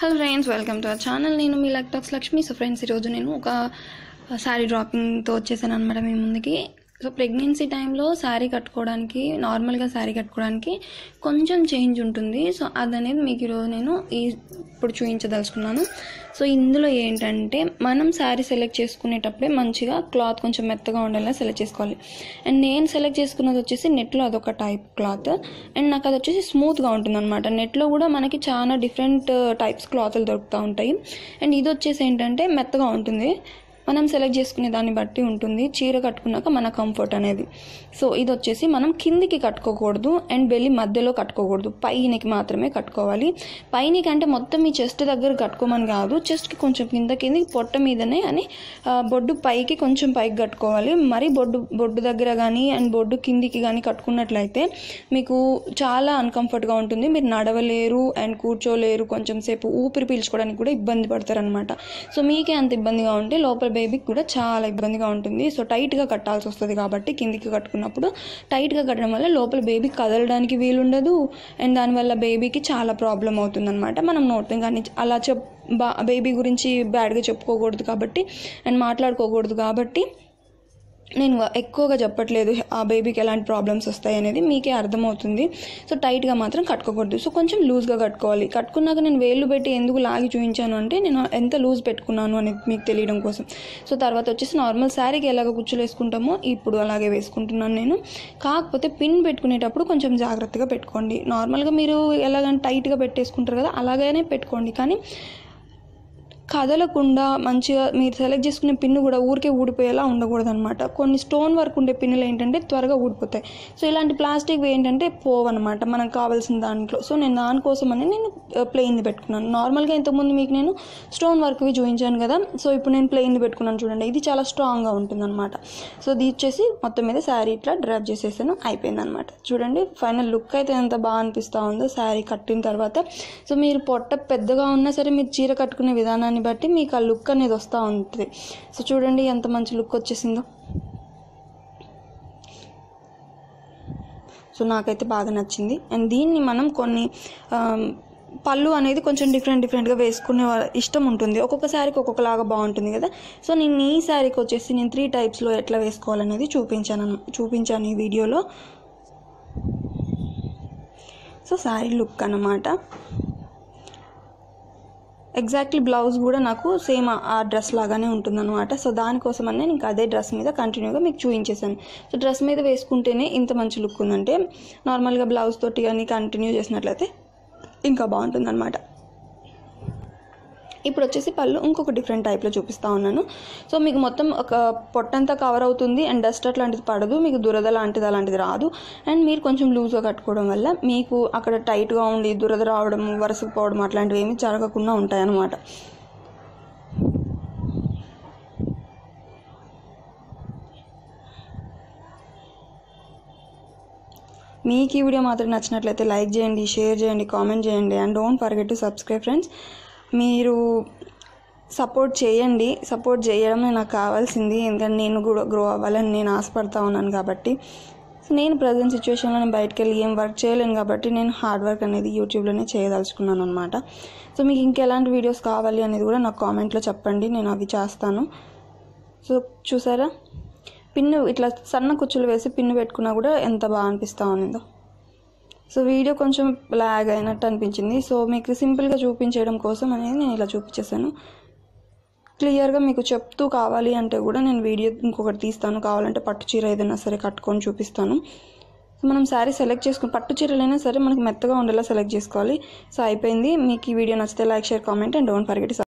hello friends welcome to our channel నేను మీ talks Lakshmi so friends ఈరోజు నేను ఒక శారీ డ్రాపింగ్తో వచ్చేసాను అనమాట మీ ముందుకి సో ప్రెగ్నెన్సీ టైంలో శారీ కట్టుకోవడానికి నార్మల్గా శారీ కట్టుకోవడానికి కొంచెం చేంజ్ ఉంటుంది సో అదనేది మీకు ఈరోజు నేను ఈ ఇప్పుడు చూపించదలుచుకున్నాను సో ఇందులో ఏంటంటే మనం శారీ సెలెక్ట్ చేసుకునేటప్పుడే మంచిగా క్లాత్ కొంచెం మెత్తగా ఉండేలా సెలెక్ట్ చేసుకోవాలి అండ్ నేను సెలెక్ట్ చేసుకున్నది వచ్చేసి నెట్లో అదొక టైప్ క్లాత్ అండ్ నాకు అది వచ్చేసి స్మూత్గా ఉంటుంది అనమాట నెట్లో కూడా మనకి చాలా డిఫరెంట్ టైప్స్ క్లాత్లు దొరుకుతూ ఉంటాయి అండ్ ఇది వచ్చేసి ఏంటంటే మెత్తగా ఉంటుంది మనం సెలెక్ట్ చేసుకునే దాన్ని బట్టి ఉంటుంది చీర కట్టుకున్నాక మన కంఫర్ట్ అనేది సో ఇది వచ్చేసి మనం కిందికి కట్టుకోకూడదు అండ్ బెల్లి మధ్యలో కట్టుకోకూడదు పైనకి మాత్రమే కట్టుకోవాలి పైనకి అంటే మొత్తం మీ చెస్ట్ దగ్గర కట్టుకోమని కాదు చెస్ట్కి కొంచెం కింద కిందికి పొట్ట మీదనే అని ఆ, బొడ్డు పైకి కొంచెం పైకి కట్టుకోవాలి మరి బొడ్డు బొడ్డు దగ్గర కానీ అండ్ బొడ్డు కిందికి కానీ కట్టుకున్నట్లయితే మీకు చాలా అన్కంఫర్ట్గా ఉంటుంది మీరు నడవలేరు అండ్ కూర్చోలేరు కొంచెం సేపు ఊపిరి పీల్చుకోవడానికి కూడా ఇబ్బంది పడతారనమాట సో మీకే అంత ఇబ్బందిగా ఉంటే లోపల బేబీకి కూడా చాలా ఇబ్బందిగా ఉంటుంది సో టైట్గా కట్టాల్సి వస్తుంది కాబట్టి కిందికి కట్టుకున్నప్పుడు టైట్గా కట్టడం వల్ల లోపల బేబీ కదలడానికి వీలుండదు అండ్ దానివల్ల బేబీకి చాలా ప్రాబ్లం అవుతుందన్నమాట మనం నోట్ కానీ అలా చెప్ బా బేబీ గురించి బ్యాడ్గా చెప్పుకోకూడదు కాబట్టి అండ్ మాట్లాడుకోకూడదు కాబట్టి నేను ఎక్కువగా చెప్పట్లేదు ఆ బేబీకి ఎలాంటి ప్రాబ్లమ్స్ వస్తాయి అనేది మీకే అర్థమవుతుంది సో టైట్గా మాత్రం కట్టుకోకూడదు సో కొంచెం లూజ్గా కట్టుకోవాలి కట్టుకున్నాక నేను వేళ్ళు పెట్టి ఎందుకు లాగి చూపించాను అంటే నేను ఎంత లూజ్ పెట్టుకున్నాను అనేది మీకు తెలియడం కోసం సో తర్వాత వచ్చేసి నార్మల్ శారీకి ఎలాగ కుచ్చులు వేసుకుంటామో ఇప్పుడు అలాగే వేసుకుంటున్నాను నేను కాకపోతే పిన్ పెట్టుకునేటప్పుడు కొంచెం జాగ్రత్తగా పెట్టుకోండి నార్మల్గా మీరు ఎలాగంటే టైట్గా పెట్టేసుకుంటారు కదా అలాగనే పెట్టుకోండి కానీ కదలకుండా మంచిగా మీరు సెలెక్ట్ చేసుకునే పిన్ను కూడా ఊరికే ఊడిపోయేలా ఉండకూడదు అనమాట కొన్ని స్టోన్ వర్క్ ఉండే పిన్నులు ఏంటంటే త్వరగా ఊడిపోతాయి సో ఇలాంటి ప్లాస్టిక్ ఏంటంటే పోవన్నమాట మనకు కావాల్సిన దాంట్లో సో నేను దానికోసమని నేను ప్లెయిన్ది పెట్టుకున్నాను నార్మల్గా ఇంతకుముందు మీకు నేను స్టోన్ వర్క్వి చూపించాను కదా సో ఇప్పుడు నేను ప్లెయిన్ది పెట్టుకున్నాను చూడండి ఇది చాలా స్ట్రాంగ్గా ఉంటుంది అనమాట సో ఇది వచ్చేసి మొత్తం మీద శారీ ఇట్లా డ్రాప్ చేసేసాను అయిపోయింది అనమాట చూడండి ఫైనల్ లుక్ అయితే ఎంత బాగా అనిపిస్తూ ఉందో శారీ కట్టిన తర్వాత సో మీరు పొట్ట పెద్దగా ఉన్నా సరే మీరు చీర కట్టుకునే విధానాన్ని బట్టి మీకు ఆ లుక్ అనేది వస్తూ ఉంటుంది సో చూడండి ఎంత మంచి లుక్ వచ్చేసిందో సో నాకైతే బాగా నచ్చింది అండ్ దీన్ని మనం కొన్ని ఆమ్, పళ్ళు అనేది కొంచెం డిఫరెంట్ డిఫరెంట్గా వేసుకునే వా- ఇష్టం ఉంటుంది ఒక్కొక్క శారీకి ఒక్కొక్కలాగా బాగుంటుంది కదా సో నేను ఈ శారీకి వచ్చేసి నేను త్రీ టైప్స్లో ఎట్లా వేసుకోవాలనేది చూపించాను అన్న- చూపించాను ఈ వీడియోలో సో శారీ లుక్ అన్నమాట ఎగ్జాక్ట్లీ బ్లౌజ్ కూడా నాకు సేమ్ ఆ డ్రెస్ లాగానే ఉంటుందన్నమాట సో దానికోసమని నేను ఇంకా అదే డ్రెస్ మీద కంటిన్యూగా మీకు చూపించేసాను సో డ్రెస్ మీద వేసుకుంటేనే ఇంత మంచి లుక్ ఉందంటే నార్మల్గా బ్లౌజ్ తోటి కానీ కంటిన్యూ చేసినట్లయితే ఇంకా బాగుంటుందన్నమాట ఇప్పుడు వచ్చేసి పళ్ళు ఇంకొక డిఫరెంట్ టైప్లో చూపిస్తా ఉన్నాను సో మీకు మొత్తం ఒక పొట్టంతా కవర్ అవుతుంది అండ్ డస్ట్ అట్లాంటిది పడదు మీకు దురద లాంటిది అలాంటిది రాదు అండ్ మీరు కొంచెం లూజ్గా కట్టుకోవడం వల్ల మీకు అక్కడ టైట్గా ఉండి దురద రావడం వరుసకు పోవడం అట్లాంటివి ఏమీ జరగకుండా ఉంటాయన్నమాట మీకు ఈ వీడియో మాత్రం నచ్చినట్లయితే లైక్ చేయండి షేర్ చేయండి కామెంట్ చేయండి and don't forget to subscribe friends మీరు సపోర్ట్ చేయండి సపోర్ట్ చేయడమే నాకు కావాల్సింది ఎందుకంటే నేను కూడా గ్రో అవ్వాలని నేను ఆశపడతా ఉన్నాను కాబట్టి సో నేను ప్రజెంట్ సిచ్యువేషన్లో నేను బయటకు వెళ్ళి ఏం వర్క్ చేయలేను కాబట్టి నేను హార్డ్ వర్క్ అనేది యూట్యూబ్లోనే చేయదలుచుకున్నాను అనమాట సో మీకు ఇంకెలాంటి వీడియోస్ కావాలి అనేది కూడా నాకు కామెంట్లో చెప్పండి నేను అవి చేస్తాను సో చూసారా పిన్ను ఇట్లా సన్న కుచ్చులు వేసి పిన్ను పెట్టుకున్నా కూడా ఎంత బాగా అనిపిస్తూ ఉన్నదో సో వీడియో కొంచెం లాగ్ అయినట్టు అనిపించింది సో మీకు సింపుల్గా చూపించడం కోసం అనేది నేను ఇలా చూపించేసాను క్లియర్గా మీకు చెప్తూ కావాలి అంటే కూడా నేను వీడియో ఇంకొకటి తీస్తాను కావాలంటే పట్టు చీర ఏదైనా సరే కట్టుకొని చూపిస్తాను సో మనం శారీ సెలెక్ట్ చేసుకుని పట్టు చీరలైనా సరే మనకి మెత్తగా ఉండేలా సెలెక్ట్ చేసుకోవాలి సో అయిపోయింది మీకు ఈ వీడియో నచ్చితే like share comment and don't forget